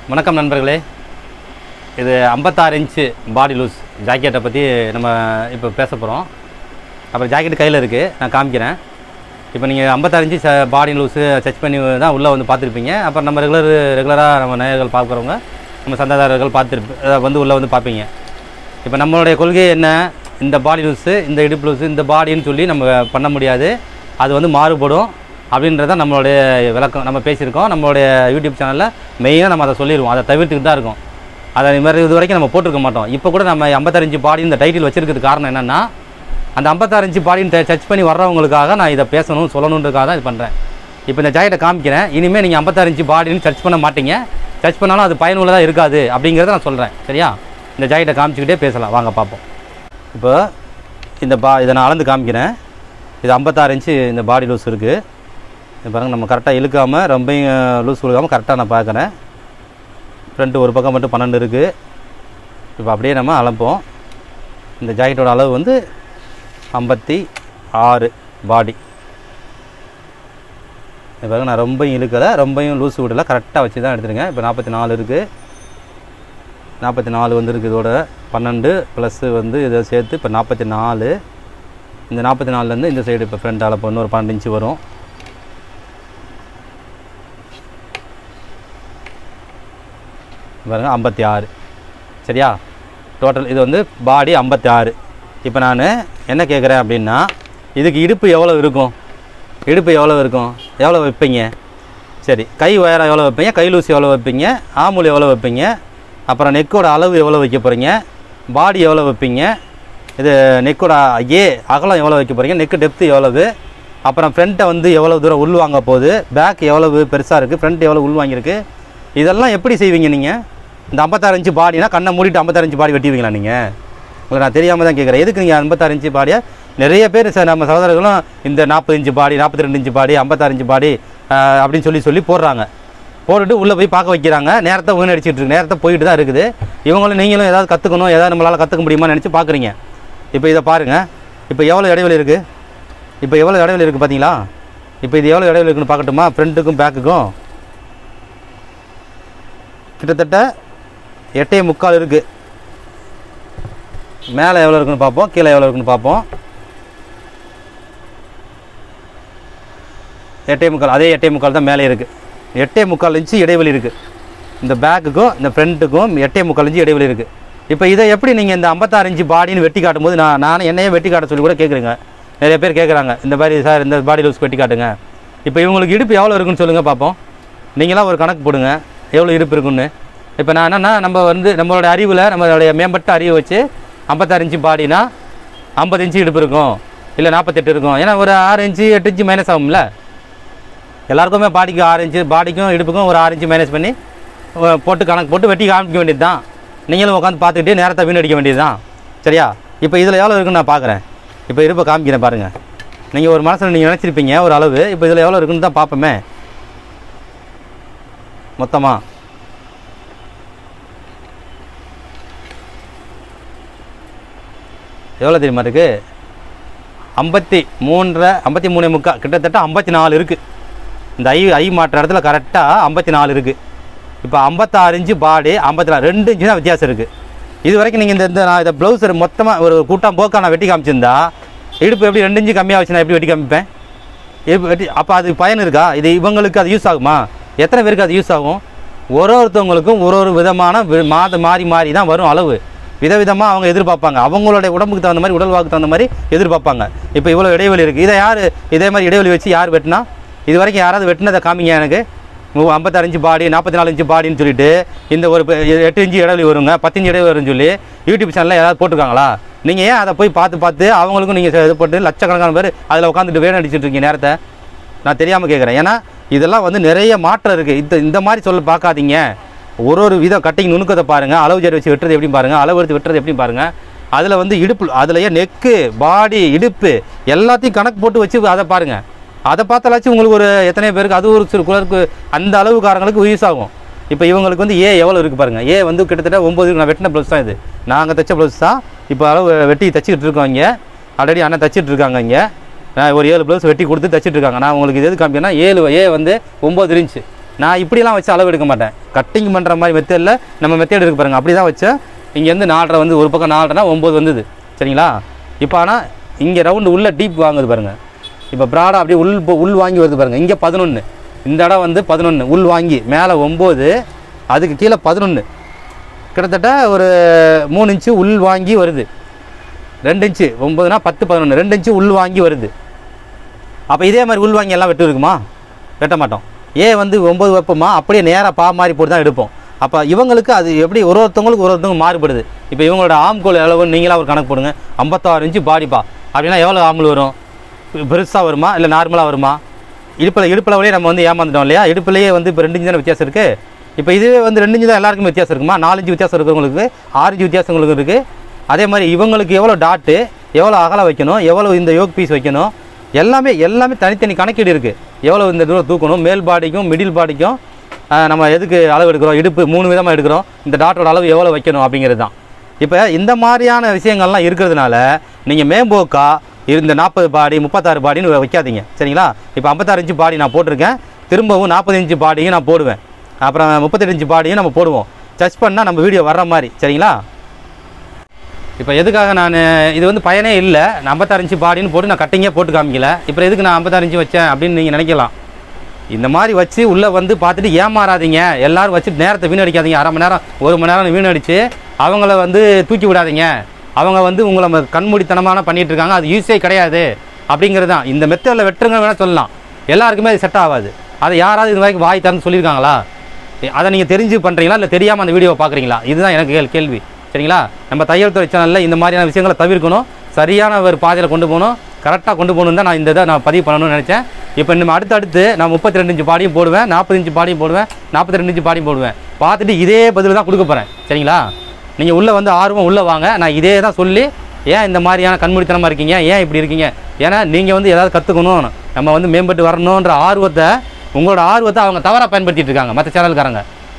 வணக்கம் நண்பர்களே இது ஐம்பத்தாறு இன்ச்சு பாடி லூஸ் ஜாக்கெட்டை பற்றி நம்ம இப்போ பேச போகிறோம் அப்புறம் ஜாக்கெட் கையில் இருக்குது நான் காமிக்கிறேன் இப்போ நீங்கள் ஐம்பத்தாறு இன்ச்சு பாடி லூஸு சர்ச் பண்ணி தான் உள்ளே வந்து பார்த்துருப்பீங்க அப்புறம் நம்ம ரெகுலர் ரெகுலராக நம்ம நேயர்கள் பார்க்குறவங்க நம்ம சந்தாதாரர்கள் பார்த்துருப்ப அஹ் வந்து உள்ளே வந்து பார்ப்பீங்க இப்போ நம்மளுடைய கொள்கை என்ன இந்த பாடி லூஸு இந்த இடுப்பு லூஸு இந்த பாடின்னு சொல்லி நம்ம பண்ண முடியாது அது வந்து மாறுபடும் அப்படின்றத நம்மளுடைய விளக்கம் நம்ம பேசியிருக்கோம் நம்மளுடைய யூடியூப் சேனலில் மெயினாக நம்ம அதை சொல்லிடுவோம் அதை தவிர்த்துக்கிட்டு தான் இருக்கும் அதை இது மாதிரி இது வரைக்கும் நம்ம போட்டிருக்க மாட்டோம் இப்போ கூட நம்ம ஐம்பத்தாறு பாடி இந்த டைட்டில் வச்சிருக்கிறதுக்கு காரணம் என்னென்னா அந்த ஐம்பத்தாறு இன்ச்சு பாடின்னு சர்ச் பண்ணி வர்றவங்களுக்காக நான் இதை பேசணும் சொல்லணுன்றதுக்காக தான் இது பண்ணுறேன் இப்போ இந்த ஜாக்கெட்டை காமிக்கிறேன் இனிமேல் நீங்கள் ஐம்பத்தாறு இன்ச்சு பாடின்னு சர்ச் பண்ண மாட்டீங்க சர்ச் பண்ணாலும் அது பயனுள்ளதாக இருக்காது அப்படிங்கிறத நான் சொல்கிறேன் சரியா இந்த ஜாக்கெட்டை காமிச்சிக்கிட்டே பேசலாம் வாங்க பார்ப்போம் இப்போ இந்த பா இதை நான் அளந்து காமிக்கிறேன் இது ஐம்பத்தாறு இன்ச்சு இந்த பாடி லூஸ் இருக்குது இது பாருங்க நம்ம கரெக்டாக இழுக்காமல் ரொம்பையும் லூஸ் கொடுக்காமல் கரெக்டாக நான் பார்க்குறேன் ஃப்ரண்ட்டு ஒரு பக்கம் மட்டும் பன்னெண்டு இருக்குது இப்போ அப்படியே நம்ம அளப்போம் இந்த ஜாக்கெட்டோட அளவு வந்து ஐம்பத்தி ஆறு பாடி இது பாருங்க நான் ரொம்பையும் இழுக்கலை ரொம்பையும் லூஸ் விடலை கரெக்டாக வச்சு தான் எடுத்துருங்க இப்போ நாற்பத்தி நாலு இருக்குது நாற்பத்தி நாலு வந்து இருக்குது இதோட பன்னெண்டு ப்ளஸ்ஸு வந்து இதை சேர்த்து இப்போ நாற்பத்தி நாலு இந்த நாற்பத்தி நாலுலேருந்து இந்த சைடு இப்போ ஃப்ரண்ட் அளப்பு இன்னொரு பன்னெண்டு இன்ச்சு வரும் பாருங்க ஐம்பத்தி ஆறு சரியா டோட்டல் இது வந்து பாடி ஐம்பத்தி ஆறு இப்போ நான் என்ன கேட்குறேன் அப்படின்னா இதுக்கு இடுப்பு எவ்வளோ இருக்கும் இடுப்பு எவ்வளோ இருக்கும் எவ்வளோ வைப்பீங்க சரி கை உயரம் எவ்வளோ வைப்பீங்க கை லூசி எவ்வளோ வைப்பீங்க ஆமுல் எவ்வளோ வைப்பீங்க அப்புறம் நெக்கோட அளவு எவ்வளோ வைக்க போகிறீங்க பாடி எவ்வளோ வைப்பீங்க இது நெக்கோட ஏ அகலம் எவ்வளோ வைக்க போகிறீங்க நெக்கு டெப்த்து எவ்வளவு அப்புறம் ஃப்ரண்ட்டை வந்து எவ்வளோ தூரம் உள் வாங்க போகுது பேக் எவ்வளவு பெருசாக இருக்குது ஃப்ரண்ட் எவ்வளோ உள் வாங்கியிருக்கு இதெல்லாம் எப்படி செய்வீங்க நீங்கள் இந்த ஐம்பத்தாறு இன்ச்சு பாடினா கண்ணை மூடிட்டு ஐம்பத்தாறு இன்ச்சு பாடி வெட்டிடுவீங்களா நீங்கள் உங்களுக்கு நான் தெரியாமல் தான் கேட்குறேன் எதுக்கு நீங்கள் ஐம்பத்தாறு இன்ச்சு பாடியை நிறைய பேர் சார் நம்ம சகோதரர்களும் இந்த நாற்பது இன்ச்சு பாடி நாற்பத்தி ரெண்டு இன்ச்சு பாடி ஐம்பத்தாறு இன்ச்சு பாடி ஆஹ், அப்படின்னு சொல்லி சொல்லி போடுறாங்க போட்டுட்டு உள்ளே போய் பார்க்க வைக்கிறாங்க நேரத்தை வீணடிச்சிட்டு இருக்கு நேரத்தை போயிட்டு தான் இருக்குது இவங்களும் நீங்களும் ஏதாவது கற்றுக்கணும் ஏதாவது நம்மளால் கற்றுக்க முடியுமான்னு நினச்சி பார்க்குறீங்க இப்போ இதை பாருங்கள் இப்போ எவ்வளோ இடைவெளி இருக்குது இப்போ எவ்வளோ இடைவெளி இருக்குது பார்த்தீங்களா இப்போ இது எவ்வளோ இடைவெளி இருக்குன்னு பார்க்கட்டுமா ஃப்ரண்ட்டுக்கும் பேக்குக்கும் கிட்டத்தட்ட எட்டே முக்கால் இருக்குது மேலே எவ்வளோ இருக்குன்னு பார்ப்போம் கீழே எவ்வளோ இருக்குன்னு பார்ப்போம் எட்டே முக்கால் அதே எட்டே முக்கால் தான் மேலே இருக்குது எட்டே முக்கால் இன்ச்சு இடைவெளி இருக்குது இந்த பேக்குக்கும் இந்த ஃப்ரண்ட்டுக்கும் எட்டே முக்கால் இன்ச்சு இடைவெளி இருக்குது இப்போ இதை எப்படி நீங்கள் இந்த ஐம்பத்தாறு இன்ச்சு பாடின்னு வெட்டி காட்டும்போது நான் நான் என்னையே வெட்டி காட்ட சொல்லி கூட கேட்குறீங்க நிறைய பேர் கேட்குறாங்க இந்த மாதிரி சார் இந்த பாடி லூஸ் வெட்டி காட்டுங்க இப்போ இவங்களுக்கு இடுப்பு எவ்வளோ இருக்குன்னு சொல்லுங்கள் பார்ப்போம் நீங்களாம் ஒரு கணக்கு போடுங்க எவ்வளோ இடுப்பு இருக்குன்னு இப்போ நான் என்னென்னா நம்ம வந்து நம்மளோட அறிவில் நம்மளுடைய மேம்பட்ட அறிவை வச்சு ஐம்பத்தாறு இன்ச்சு பாடினா ஐம்பது இன்ச்சு இடுப்பு இருக்கும் இல்லை நாற்பத்தெட்டு இருக்கும் ஏன்னா ஒரு ஆறு இன்ச்சு எட்டு இன்ச்சு மைனஸ் ஆகும்ல எல்லாருக்குமே பாடிக்கு ஆறு இன்ச்சு பாடிக்கும் இடுப்புக்கும் ஒரு ஆறு இன்ச்சு மைனஸ் பண்ணி அஹ், போட்டு கணக்கு போட்டு வெட்டி காமிக்க வேண்டியது தான் நீங்களும் உட்காந்து பார்த்துக்கிட்டே நேரத்தை வீணடிக்க வேண்டியது தான் சரியா இப்போ இதில் எவ்வளோ இருக்குன்னு நான் பார்க்குறேன் இப்போ இருப்பை காமிக்கிறேன் பாருங்கள் நீங்கள் ஒரு மனசில் நீங்கள் நினச்சிருப்பீங்க ஒரு அளவு இப்போ இதில் எவ்வளோ இருக்குன்னு தான் பார்ப்போமே மொத்தமாக எவ்வளோ தெரியுமா இருக்குது ஐம்பத்தி மூன்றரை ஐம்பத்தி மூணு முக்கால் கிட்டத்தட்ட ஐம்பத்தி நாலு இருக்குது இந்த ஐ ஐ மாற்ற இடத்துல கரெக்டாக ஐம்பத்தி நாலு இருக்குது இப்போ ஐம்பத்தாறு இன்ச்சு பாடி ஐம்பத்தி நாலு ரெண்டு இன்ச்சு தான் வித்தியாசம் இருக்குது இது வரைக்கும் நீங்கள் இந்த இந்த நான் இதை ப்ளவுஸ் மொத்தமாக ஒரு கூட்டம் போக்கா நான் வெட்டி காமிச்சிருந்தா இடுப்பு எப்படி ரெண்டு இன்ச்சு கம்மியாக வச்சு நான் எப்படி வெட்டி காமிப்பேன் இடுப்பு வெட்டி அப்போ அது பயன் இருக்கா இது இவங்களுக்கு அது யூஸ் ஆகுமா எத்தனை பேருக்கு அது யூஸ் ஆகும் ஒரு ஒருத்தவங்களுக்கும் ஒரு ஒரு விதமான வி- மாத மாறி மாறி தான் வரும் அளவு விதவிதமாக அவங்க எதிர்பார்ப்பாங்க அவங்களுடைய உடம்புக்கு தகுந்த மாதிரி உடல் வாக்கு தகுந்த மாதிரி எதிர்பார்ப்பாங்க இப்போ இவ்வளோ இடைவெளி இருக்குது இதை யார் இதே மாதிரி இடைவெளி வச்சு யார் வெட்டினா இது வரைக்கும் யாராவது வெட்டினதை காமிங்க எனக்கு மு- ஐம்பத்தாறு இன்ச்சு பாடி நாற்பத்தி நாலு இன்ச்சு பாடின்னு சொல்லிட்டு இந்த ஒரு ப- எட்டு இன்ச்சு இடைவெளி வருங்க பத்து இன்ச்சு இடைவெளி வரும்னு சொல்லி யூடியூப் சேனலில் ஏதாவது போட்டிருக்காங்களா நீங்கள் ஏன் அதை போய் பார்த்து பார்த்து அவங்களுக்கும் நீங்கள் இது போட்டு லட்சக்கணக்கான பேர் அதில் உட்காந்துட்டு வேணும் அடிச்சிட்டு இருக்கீங்க நேரத்தை நான் தெரியாமல் கேட்குறேன் ஏன்னா இதெல்லாம் வந்து நிறைய மாற்றம் இருக்குது இந்த இந்த மாதிரி சொல்ல பார்க்காதீங்க ஒரு ஒரு விதம் கட்டிங் நுணுக்கத்தை பாருங்கள் அளவு ஜெட் வச்சு வெட்டுறது எப்படி பாருங்கள் அளவு எடுத்து வெட்டுறது எப்படி பாருங்கள் அதில் வந்து இடுப்பு அதுலயே நெக்கு பாடி இடுப்பு எல்லாத்தையும் கணக்கு போட்டு வச்சு அதை பாருங்கள் அதை பார்த்தாலாச்சும் உங்களுக்கு ஒரு எத்தனை பேருக்கு அது ஒரு சிறு குலருக்கு அந்த அளவுக்காரங்களுக்கு யூஸ் ஆகும் இப்போ இவங்களுக்கு வந்து ஏ எவ்வளோ இருக்குது பாருங்கள் ஏ வந்து கிட்டத்தட்ட ஒம்பது நான் வெட்டின ப்ளவுஸ் தான் இது நாங்கள் தைச்ச ப்ளவுஸ் தான் இப்போ அளவு வெட்டி தைச்சிக்கிட்டு இருக்கோம் இங்கே ஆல்ரெடி அண்ணன் தைச்சிட்டு இருக்காங்க இங்கே நான் ஒரு ஏழு ப்ளவுஸ் வெட்டி கொடுத்து தைச்சிட்டு இருக்காங்க நான் உங்களுக்கு இது எது காமிக்கிறேன்னா ஏழு ஏ வந்து ஒம்பது இன்ச்சு நான் இப்படிலாம் வச்சு அளவு எடுக்க மாட்டேன் கட்டிங் பண்ணுற மாதிரி மெத்தடில் நம்ம மெத்தட் இருக்கு பாருங்க அப்படி தான் வச்சேன் இங்கேருந்து நாலரை வந்து ஒரு பக்கம் நாலரைனா ஒம்பது வந்தது சரிங்களா இப்போ ஆனால் இங்கே ரவுண்டு உள்ள டீப் வாங்குது பாருங்க இப்போ ப்ராடாக அப்படியே உள் போ- உள் வாங்கி வருது பாருங்க இங்கே பதினொன்று இந்த இடம் வந்து பதினொன்று உள் வாங்கி மேலே ஒம்பது அதுக்கு கீழே பதினொன்று கிட்டத்தட்ட ஒரு மூணு இன்ச்சு உள் வாங்கி வருது ரெண்டு இன்ச்சு ஒம்பதுனா பத்து பதினொன்று ரெண்டு இன்ச்சு உள் வாங்கி வருது அப்போ இதே மாதிரி உள் வாங்கி எல்லாம் வெட்டு இருக்குமா வெட்ட மாட்டோம் ஏன் வந்து ஒம்பது வைப்போமா அப்படியே நேராக பா மாதிரி போட்டு தான் எடுப்போம் அப்போ இவங்களுக்கு அது எப்படி ஒரு ஒருத்தவங்களுக்கு ஒரு ஒருத்தவங்க மாறுபடுது இப்போ இவங்களோட ஆம்கோல் அளவு நீங்களா ஒரு கணக்கு போடுங்க ஐம்பத்தாறு இன்ச்சு பாடிப்பா அப்படின்னா எவ்வளோ ஆம்பல் வரும் பெருசாக வருமா இல்லை நார்மலாக வருமா இடுப்பில் இடுப்பில் நம்ம வந்து ஏமாந்துட்டோம் இல்லையா இடுப்புலேயே வந்து இப்போ ரெண்டு இன்ச்சு தானே வித்தியாசம் இருக்குது இப்போ இதுவே வந்து ரெண்டு இன்ச்சு தான் எல்லாருக்குமே வித்தியாசம் இருக்குமா நாலஞ்சு வித்தியாசம் இருக்கிறவங்களுக்கு ஆறஞ்சு வித்தியாசங்களுக்கு இருக்குது அதே மாதிரி இவங்களுக்கு எவ்வளோ டாட்டு எவ்வளோ அகலம் வைக்கணும் எவ்வளோ இந்த யோக் பீஸ் வைக்கணும் எல்லாமே எல்லாமே தனித்தனி கணக்கீடு இருக்குது எவ்வளோ இந்த தூரம் தூக்கணும் மேல் பாடிக்கும் மிடில் பாடிக்கும் ஆஹ், நம்ம எதுக்கு அளவு எடுக்கிறோம் இடுப்பு மூணு விதமாக எடுக்கிறோம் இந்த டாட்டோட அளவு எவ்வளோ வைக்கணும் அப்படிங்கிறது தான் இப்போ இந்த மாதிரியான விஷயங்கள்லாம் இருக்கிறதுனால நீங்கள் மேம்போக்கா இந்த நாற்பது பாடி முப்பத்தாறு பாடின்னு வைக்காதீங்க சரிங்களா இப்போ ஐம்பத்தாறு இன்ச்சு பாடி நான் போட்டிருக்கேன் திரும்பவும் நாற்பது இன்ச்சு பாடியும் நான் போடுவேன் அப்புறம் முப்பத்தெட்டு இன்ச்சு பாடியும் நம்ம போடுவோம் டச் பண்ணால் நம்ம வீடியோ வர்ற மாதிரி சரிங்களா இப்போ எதுக்காக நான் இது வந்து பயனே இல்லை நான் ஐம்பத்தாறு இன்ச்சு பாடின்னு போட்டு நான் கட்டிங்கே போட்டு காமிக்கல இப்போ எதுக்கு நான் ஐம்பத்தாறு இன்ச்சு வச்சேன் அப்படின்னு நீங்கள் நினைக்கலாம் இந்த மாதிரி வச்சு உள்ளே வந்து பார்த்துட்டு ஏமாறாதீங்க எல்லாரும் வச்சுட்டு நேரத்தை வீணடிக்காதீங்க அரை மணி நேரம் ஒரு மணி நேரம் வீணடிச்சு அவங்கள வந்து தூக்கி விடாதீங்க அவங்க வந்து உங்களை ம- கண்மூடித்தனமான பண்ணிட்டு இருக்காங்க அது யூஸே கிடையாது அப்படிங்கிறது தான் இந்த மெத்தடில் வெட்டுங்க வேணால் சொல்லலாம் எல்லாருக்குமே அது செட் ஆகாது அதை யாராவது இது வரைக்கும் வாய் திறந்து சொல்லியிருக்காங்களா எ- அதை நீங்கள் தெரிஞ்சு பண்ணுறீங்களா இல்லை தெரியாமல் அந்த வீடியோவை பார்க்குறீங்களா இதுதான் எனக்கு கேள்- கேள்வி சரிங்களா நம்ம தையல் துறை சேனலில் இந்த மாதிரியான விஷயங்களை தவிர்க்கணும் சரியான ஒரு பாதையில் கொண்டு போகணும் கரெக்டாக கொண்டு போகணும் தான் நான் இந்த இதை நான் பதிவு பண்ணணும்னு நினச்சேன் இப்போ நம்ம அடுத்தடுத்து நான் முப்பத்தி ரெண்டு இன்ச்சு பாடியும் போடுவேன் நாற்பது இன்ச்சு பாடியும் போடுவேன் நாற்பத்தி ரெண்டு இன்ச்சு பாடியும் போடுவேன் பார்த்துட்டு இதே பதில் தான் கொடுக்க போகிறேன் சரிங்களா நீங்கள் உள்ளே வந்து ஆர்வம் உள்ளே வாங்க நான் இதே தான் சொல்லி ஏன் இந்த மாதிரியான கண்மூடித்தனமாக இருக்கீங்க ஏன் இப்படி இருக்கீங்க ஏன்னா நீங்கள் வந்து ஏதாவது கற்றுக்கணும் நம்ம வந்து மேம்பட்டு வரணுன்ற ஆர்வத்தை உங்களோட ஆர்வத்தை அவங்க தவறாக பயன்படுத்திட்டு இருக்காங்க மற்ற சேனல்காரங்க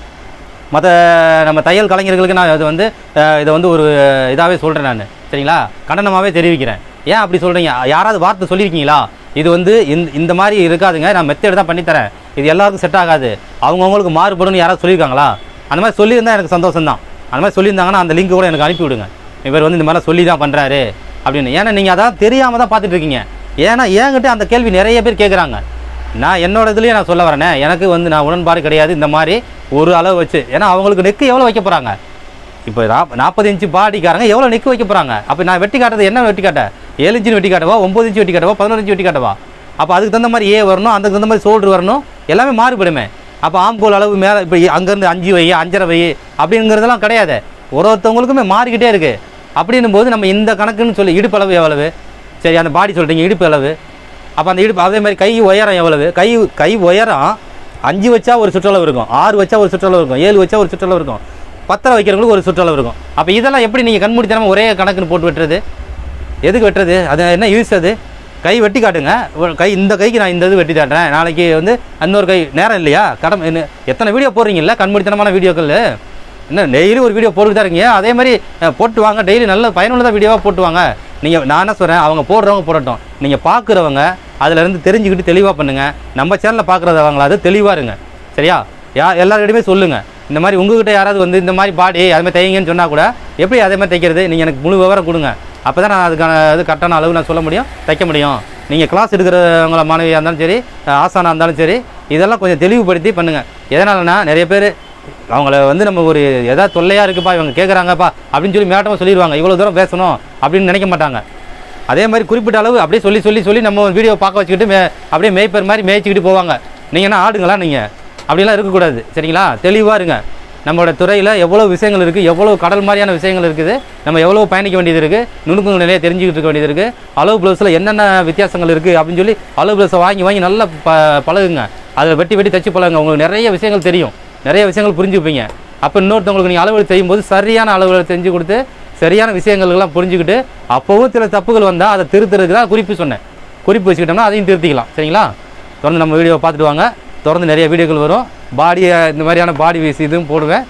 மற்ற நம்ம தையல் கலைஞர்களுக்கு நான் இது வந்து அஹ், இதை வந்து ஒரு இதாகவே சொல்கிறேன் நான் சரிங்களா கண்டனமாகவே தெரிவிக்கிறேன் ஏன் அப்படி சொல்கிறீங்க யாராவது வார்த்தை சொல்லியிருக்கீங்களா இது வந்து இந்த இந்த மாதிரி இருக்காதுங்க நான் மெத்தேடு தான் பண்ணித்தரேன் இது எல்லாருக்கும் செட் ஆகாது அவங்கவுங்களுக்கு மாறுபடும்னு யாராவது சொல்லியிருக்காங்களா அந்த மாதிரி சொல்லியிருந்தா எனக்கு சந்தோஷம் தான் அந்த மாதிரி சொல்லியிருந்தாங்கன்னா அந்த லிங்க் கூட எனக்கு அனுப்பி விடுங்க இவர் வந்து இந்த மாதிரிலாம் சொல்லி தான் பண்ணுறாரு அப்படின்னு ஏன்னா நீங்கள் அதான் தெரியாமல் தான் பார்த்துட்டு இருக்கீங்க ஏன்னா என்கிட்ட அந்த கேள்வி நிறைய பேர் கேட்குறாங்க நான் என்னோட இதுலேயே நான் சொல்ல வரேனே எனக்கு வந்து நான் உடன்பாடு கிடையாது இந்த மாதிரி ஒரு அளவு வச்சு ஏன்னா அவங்களுக்கு நெக்கு எவ்வளோ வைக்க போகிறாங்க இப்போ நாற்பது இன்ச்சு பாடிக்காரங்க எவ்வளோ நெக்கு வைக்க போகிறாங்க அப்போ நான் வெட்டி காட்டுறது என்ன வெட்டி காட்ட ஏழு இன்ச்சு வெட்டி காட்டவா ஒம்பது இன்ச்சு வெட்டி காட்டவா பதினொரு இன்ச்சு வெட்டி காட்டவா அப்போ அதுக்கு தகுந்த மாதிரி ஏ வரணும் அதுக்கு தகுந்த மாதிரி சோல்டர் வரணும் எல்லாமே மாறுபடுமே அப்போ ஆம்கோல் அளவு மேலே இப்போ அங்கேருந்து அஞ்சு வை அஞ்சரை வை அப்படிங்கிறதெல்லாம் கிடையாது ஒரு ஒருத்தவங்களுக்குமே மாறிக்கிட்டே இருக்குது அப்படின்னும் போது நம்ம இந்த கணக்குன்னு சொல்லி இடுப்பு அளவு எவ்வளவு சரி அந்த பாடி சொல்கிறீங்க இடுப்பு அளவு அப்போ அந்த இடுப்பு அதே மாதிரி கை உயரம் எவ்வளவு கை கை உயரம் அஞ்சு வச்சா ஒரு சுற்றளவு இருக்கும் ஆறு வச்சா ஒரு சுற்றளவு இருக்கும் ஏழு வச்சா ஒரு சுற்றளவு இருக்கும் பத்தரை வைக்கிறவங்களுக்கு ஒரு சுற்றளவு இருக்கும் அப்போ இதெல்லாம் எப்படி நீங்கள் கண்மூடித்தனமாக ஒரே கணக்குன்னு போட்டு வெட்டுறது எதுக்கு வெட்டுறது அது என்ன யூஸ் அது கை வெட்டி காட்டுங்க ஒரு கை இந்த கைக்கு நான் இந்த இது வெட்டி காட்டுறேன் நாளைக்கு வந்து இன்னொரு கை நேரம் இல்லையா கடமை என்ன எத்தனை வீடியோ போடுறீங்கல்ல கண்மூடித்தனமான வீடியோக்கள் என்ன டெய்லி ஒரு வீடியோ போட்டுட்டு தான் இருக்கீங்க அதே மாதிரி அஹ், போட்டு வாங்க டெய்லி நல்ல பயனுள்ளதாக வீடியோவாக போட்டு வாங்க நீங்கள் நான் என்ன சொல்கிறேன் அவங்க போடுறவங்க போடட்டும் நீங்கள் பார்க்குறவங்க அதிலேருந்து தெரிஞ்சுக்கிட்டு தெளிவாக பண்ணுங்கள் நம்ம சேனலில் பார்க்குறவங்களாவது தெளிவாக இருங்க சரியா யா எல்லாருக்கிட்டையுமே சொல்லுங்கள் இந்த மாதிரி உங்ககிட்ட யாராவது வந்து இந்த மாதிரி பாடி அது மாதிரி தைங்கன்னு சொன்னால் கூட எப்படி அதே மாதிரி தைக்கிறது நீங்கள் எனக்கு முழு விவரம் கொடுங்க அப்போ தான் நான் அதுக்கான இது கரெக்டான அளவு நான் சொல்ல முடியும் தைக்க முடியும் நீங்கள் கிளாஸ் எடுக்கிறவங்கள மாணவியாக இருந்தாலும் சரி அஹ் ஆசானாக இருந்தாலும் சரி இதெல்லாம் கொஞ்சம் தெளிவுபடுத்தி பண்ணுங்கள் எதனாலனா நிறைய பேர் அவங்கள வந்து நம்ம ஒரு எதாவது தொல்லையாக இருக்குப்பா இவங்க கேட்குறாங்கப்பா அப்படின்னு சொல்லி மேட்டமாக சொல்லிடுவாங்க இவ்வளோ தூரம் பேசணும் அப்படின்னு நினைக்க மாட்டாங்க அதே மாதிரி குறிப்பிட்ட அளவு அப்படியே சொல்லி சொல்லி சொல்லி நம்ம வீடியோ பார்க்க வச்சுக்கிட்டு மே அப்படியே மேய்ப்பர் மாதிரி மேய்ச்சிக்கிட்டு போவாங்க நீங்கள் என்ன ஆடுங்களா நீங்கள் அப்படிலாம் இருக்கக்கூடாது சரிங்களா தெளிவாக இருங்க நம்மளோட துறையில் எவ்வளோ விஷயங்கள் இருக்குது எவ்வளோ கடல் மாதிரியான விஷயங்கள் இருக்குது நம்ம எவ்வளோ பயணிக்க வேண்டியது இருக்குது நுணுக்கங்கள் நிறைய தெரிஞ்சுக்கிட்டு இருக்க வேண்டியது இருக்குது அளவு ப்ளவுஸில் என்னென்ன வித்தியாசங்கள் இருக்குது அப்படின்னு சொல்லி அளவு ப்ளவுஸை வாங்கி வாங்கி நல்லா ப பழகுங்க அதை வெட்டி வெட்டி தச்சு பழகுங்க உங்களுக்கு நிறைய விஷயங்கள் தெரியும் நிறைய விஷயங்கள் புரிஞ்சுப்பீங்க அப்போ இன்னொருத்தவங்களுக்கு நீங்கள் அளவு செய்யும்போது சரியான அளவுகளை செஞ்சு கொடுத்து சரியான விஷயங்கள்லாம் புரிஞ்சுக்கிட்டு அப்போவும் சில தப்புகள் வந்தால் அதை திருத்துறதுக்கு தான் குறிப்பு சொன்னேன் குறிப்பு வச்சுக்கிட்டோம்னா அதையும் திருத்திக்கலாம் சரிங்களா தொடர்ந்து நம்ம வீடியோவை பார்த்துட்டு வாங்க தொடர்ந்து நிறைய வீடியோக்கள் வரும் பாடியை இந்த மாதிரியான பாடி வீஸ் இதுவும் போடுவேன்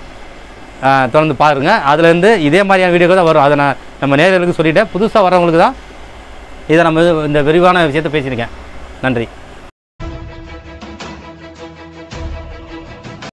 ஆஹ் தொடர்ந்து பாருங்கள் அதுலேருந்து இதே மாதிரியான வீடியோக்கள் தான் வரும் அதை நான் நம்ம நேயர்களுக்கு சொல்லிட்டேன் புதுசாக வரவங்களுக்கு தான் இதை நம்ம இந்த விரிவான விஷயத்தை பேசியிருக்கேன் நன்றி